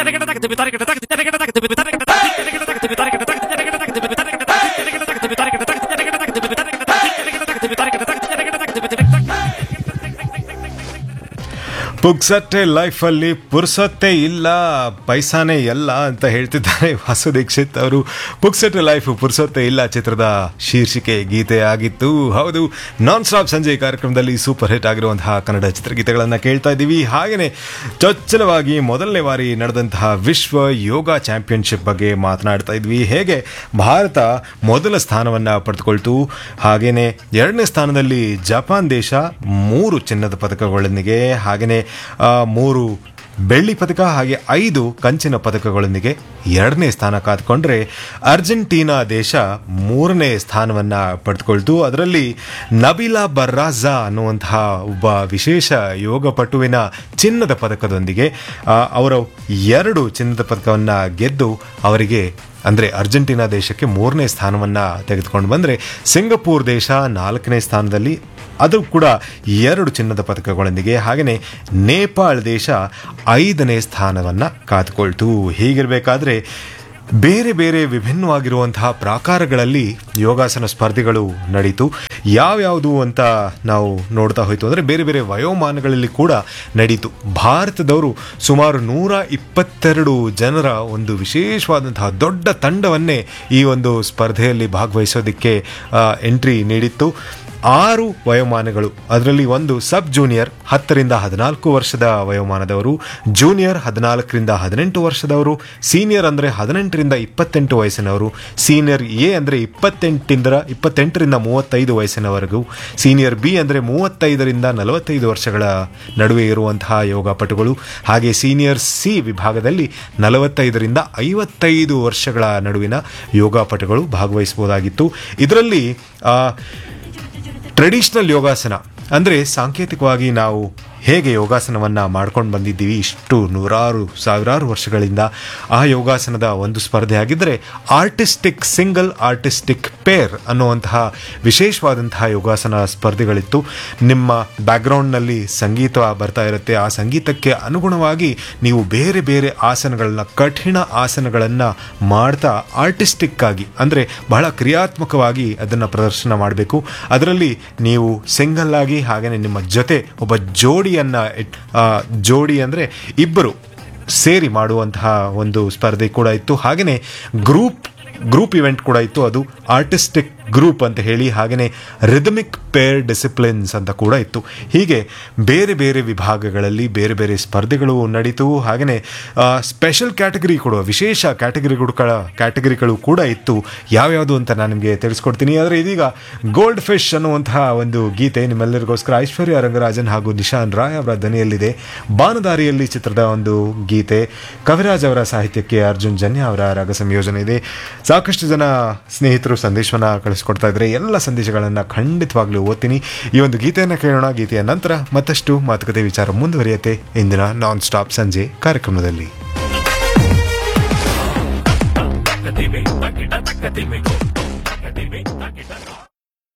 ಪುಗ್ಸಟ್ಟೆ ಲೈಫಲ್ಲಿ ಪುರ್ಸೊತ್ತೆ ಇಲ್ಲ ಪೈಸಾನೇ ಎಲ್ಲ ಅಂತ ಹೇಳ್ತಿದ್ದಾರೆ ವಾಸು ದೀಕ್ಷಿತ್ ಅವರು ಪುಗ್ಸಟ್ಟೆ ಲೈಫ್ ಪುರ್ಸೊತ್ತೆ ಇಲ್ಲ ಚಿತ್ರದ ಶೀರ್ಷಿಕೆ ಗೀತೆ ಆಗಿತ್ತು ಹೌದು ನಾನ್ ಸ್ಟಾಪ್ ಸಂಜೆ ಕಾರ್ಯಕ್ರಮದಲ್ಲಿ ಸೂಪರ್ ಹಿಟ್ ಆಗಿರುವಂತಹ ಕನ್ನಡ ಚಿತ್ರಗೀತೆಗಳನ್ನು ಕೇಳ್ತಾ ಇದ್ದೀವಿ ಹಾಗೆಯೇ ಚೊಚ್ಚಲವಾಗಿ ಮೊದಲನೇ ಬಾರಿ ನಡೆದಂತಹ ವಿಶ್ವ ಯೋಗ ಚಾಂಪಿಯನ್ಶಿಪ್ ಬಗ್ಗೆ ಮಾತನಾಡ್ತಾ ಇದ್ವಿ ಹೇಗೆ ಭಾರತ ಮೊದಲ ಸ್ಥಾನವನ್ನು ಪಡೆದುಕೊಳ್ತು ಹಾಗೆಯೇ ಎರಡನೇ ಸ್ಥಾನದಲ್ಲಿ ಜಪಾನ್ ದೇಶ ಮೂರು ಚಿನ್ನದ ಪದಕಗಳೊಂದಿಗೆ ಹಾಗೆಯೇ ಆ, ಮೂರು ಬೆಳ್ಳಿ ಪದಕ ಹಾಗೆ ಐದು ಕಂಚಿನ ಪದಕಗಳೊಂದಿಗೆ ಎರಡನೇ ಸ್ಥಾನ ಕಾದ್ಕೊಂಡ್ರೆ ಅರ್ಜೆಂಟೀನಾ ದೇಶ ಮೂರನೇ ಸ್ಥಾನವನ್ನು ಪಡೆದುಕೊಳ್ತು ಅದರಲ್ಲಿ ನಬಿಲಾ ಬರ್ರಾಜಾ ಅನ್ನುವಂತಹ ಒಬ್ಬ ವಿಶೇಷ ಯೋಗ ಪಟುವಿನ ಚಿನ್ನದ ಪದಕದೊಂದಿಗೆ ಆ, ಅವರು ಎರಡು ಚಿನ್ನದ ಪದಕವನ್ನು ಗೆದ್ದು ಅವರಿಗೆ ಅಂದರೆ ಅರ್ಜೆಂಟೀನಾ ದೇಶಕ್ಕೆ ಮೂರನೇ ಸ್ಥಾನವನ್ನು ತೆಗೆದುಕೊಂಡು ಬಂದರೆ ಸಿಂಗಪೂರ್ ದೇಶ ನಾಲ್ಕನೇ ಸ್ಥಾನದಲ್ಲಿ ಅದು ಕೂಡ ಎರಡು ಚಿನ್ನದ ಪದಕಗಳೊಂದಿಗೆ ಹಾಗೆಯೇ ನೇಪಾಳ ದೇಶ ಐದನೇ ಸ್ಥಾನವನ್ನು ಕಾದುಕೊಳ್ತು ಹೀಗಿರಬೇಕಾದ್ರೆ ಬೇರೆ ಬೇರೆ ವಿಭಿನ್ನವಾಗಿರುವಂತಹ ಪ್ರಾಕಾರಗಳಲ್ಲಿ ಯೋಗಾಸನ ಸ್ಪರ್ಧೆಗಳು ನಡೀತು ಯಾವ್ಯಾವುದು ಅಂತ ನಾವು ನೋಡ್ತಾ ಹೋಯ್ತು ಅಂದರೆ ಬೇರೆ ಬೇರೆ ವಯೋಮಾನಗಳಲ್ಲಿ ಕೂಡ ನಡೀತು ಭಾರತದವರು ಸುಮಾರು ನೂರ ಇಪ್ಪತ್ತೆರಡು ಜನರ ಒಂದು ವಿಶೇಷವಾದಂತಹ ದೊಡ್ಡ ತಂಡವನ್ನೇ ಈ ಒಂದು ಸ್ಪರ್ಧೆಯಲ್ಲಿ ಭಾಗವಹಿಸೋದಕ್ಕೆ ಎಂಟ್ರಿ ನೀಡಿತ್ತು ಆರು ವಯೋಮಾನಗಳು ಅದರಲ್ಲಿ ಒಂದು ಸಬ್ ಜೂನಿಯರ್ ಹತ್ತರಿಂದ ಹದಿನಾಲ್ಕು ವರ್ಷದ ವಯೋಮಾನದವರು ಜೂನಿಯರ್ ಹದಿನಾಲ್ಕರಿಂದ ಹದಿನೆಂಟು ವರ್ಷದವರು ಸೀನಿಯರ್ ಅಂದರೆ ಹದಿನೆಂಟರಿಂದ ಇಪ್ಪತ್ತೆಂಟು ವಯಸ್ಸಿನವರು ಸೀನಿಯರ್ ಎ ಅಂದರೆ ಇಪ್ಪತ್ತೆಂಟಿಂದ ಇಪ್ಪತ್ತೆಂಟರಿಂದ ಮೂವತ್ತೈದು ವಯಸ್ಸಿನವರೆಗೂ ಸೀನಿಯರ್ ಬಿ ಅಂದರೆ ಮೂವತ್ತೈದರಿಂದ ನಲವತ್ತೈದು ವರ್ಷಗಳ ನಡುವೆ ಇರುವಂತಹ ಯೋಗಪಟುಗಳು ಹಾಗೆ ಸೀನಿಯರ್ ಸಿ ವಿಭಾಗದಲ್ಲಿ ನಲವತ್ತೈದರಿಂದ ಐವತ್ತೈದು ವರ್ಷಗಳ ನಡುವಿನ ಯೋಗಪಟುಗಳು ಭಾಗವಹಿಸಬಹುದಾಗಿತ್ತು ಇದರಲ್ಲಿ ಆ, ಟ್ರೆಡಿಷನಲ್ ಯೋಗಾಸನ ಅಂದರೆ ಸಾಂಕೇತಿಕವಾಗಿ ನಾವು ಹೇಗೆ ಯೋಗಾಸನವನ್ನು ಮಾಡ್ಕೊಂಡು ಬಂದಿದ್ದೀವಿ ಇಷ್ಟು ನೂರಾರು ಸಾವಿರಾರು ವರ್ಷಗಳಿಂದ ಆ ಯೋಗಾಸನದ ಒಂದು ಸ್ಪರ್ಧೆ ಆಗಿದ್ದರೆ ಆರ್ಟಿಸ್ಟಿಕ್ ಸಿಂಗಲ್ ಆರ್ಟಿಸ್ಟಿಕ್ ಪೇರ್ ಅನ್ನುವಂತಹ ವಿಶೇಷವಾದಂತಹ ಯೋಗಾಸನ ಸ್ಪರ್ಧೆಗಳಿತ್ತು ನಿಮ್ಮ ಬ್ಯಾಕ್ಗ್ರೌಂಡ್ನಲ್ಲಿ ಸಂಗೀತ ಬರ್ತಾ ಇರುತ್ತೆ ಆ ಸಂಗೀತಕ್ಕೆ ಅನುಗುಣವಾಗಿ ನೀವು ಬೇರೆ ಬೇರೆ ಆಸನಗಳನ್ನ ಕಠಿಣ ಆಸನಗಳನ್ನು ಮಾಡ್ತಾ ಆರ್ಟಿಸ್ಟಿಕ್ ಆಗಿ ಅಂದರೆ ಬಹಳ ಕ್ರಿಯಾತ್ಮಕವಾಗಿ ಅದನ್ನು ಪ್ರದರ್ಶನ ಮಾಡಬೇಕು ಅದರಲ್ಲಿ ನೀವು ಸಿಂಗಲ್ ಆಗಿ ಹಾಗೆಯೇ ನಿಮ್ಮ ಜೊತೆ ಒಬ್ಬ ಜೋಡಿಯನ್ನು ಇಟ್- ಆ, ಜೋಡಿ ಅಂದರೆ ಇಬ್ಬರು ಸೇರಿ ಮಾಡುವಂತಹ ಒಂದು ಸ್ಪರ್ಧೆ ಕೂಡ ಇತ್ತು ಹಾಗೆಯೇ ಗ್ರೂಪ್ ಗ್ರೂಪ್ ಇವೆಂಟ್ ಕೂಡ ಇತ್ತು ಅದು ಆರ್ಟಿಸ್ಟಿಕ್ ಗ್ರೂಪ್ ಅಂತ ಹೇಳಿ ಹಾಗೆಯೇ ರಿದಮಿಕ್ ಪೇರ್ ಡಿಸಿಪ್ಲಿನ್ಸ್ ಅಂತ ಕೂಡ ಇತ್ತು ಹೀಗೆ ಬೇರೆ ಬೇರೆ ವಿಭಾಗಗಳಲ್ಲಿ ಬೇರೆ ಬೇರೆ ಸ್ಪರ್ಧೆಗಳು ನಡೀತು ಹಾಗೆಯೇ ಸ್ಪೆಷಲ್ ಕ್ಯಾಟಗರಿ ಕೊಡುವ ವಿಶೇಷ ಕ್ಯಾಟಗರಿಗಳ ಕ್ಯಾಟಗರಿಗಳು ಕೂಡ ಇತ್ತು ಯಾವ್ಯಾವುದು ಅಂತ ನಾನು ನಿಮಗೆ ತಿಳಿಸ್ಕೊಡ್ತೀನಿ ಆದರೆ ಇದೀಗ ಗೋಲ್ಡ್ ಫಿಶ್ ಅನ್ನುವಂತಹ ಒಂದು ಗೀತೆ ನಿಮ್ಮೆಲ್ಲರಿಗೋಸ್ಕರ ಐಶ್ವರ್ಯ ರಂಗರಾಜನ್ ಹಾಗೂ ನಿಶಾನ್ ರಾಯ್ ಅವರ ದನಿಯಲ್ಲಿದೆ ಬಾನದಾರಿಯಲ್ಲಿ ಚಿತ್ರದ ಒಂದು ಗೀತೆ ಕವಿರಾಜ್ ಅವರ ಸಾಹಿತ್ಯಕ್ಕೆ ಅರ್ಜುನ್ ಜನ್ಯ ಅವರ ರಾಗ ಸಂಯೋಜನೆ ಇದೆ ಸಾಕಷ್ಟು ಜನ ಸ್ನೇಹಿತರು ಸಂದೇಶವನ್ನ ಕಳಿಸ್ಕೊಡ್ತಾ ಇದ್ರೆ ಎಲ್ಲ ಸಂದೇಶಗಳನ್ನು ಖಂಡಿತವಾಗ್ಲೂ ಓದ್ತೀನಿ ಈ ಒಂದು ಗೀತೆಯನ್ನು ಕೇಳೋಣ ಗೀತೆಯ ನಂತರ ಮತ್ತಷ್ಟು ಮಾತುಕತೆ ವಿಚಾರ ಮುಂದುವರಿಯುತ್ತೆ ಇಂದಿನ ನಾನ್ ಸ್ಟಾಪ್ ಸಂಜೆ ಕಾರ್ಯಕ್ರಮದಲ್ಲಿ ತಕ್ಕದಿಮೆ ತಕ್ಕಿಟ ತಕ್ಕದಿಮೆ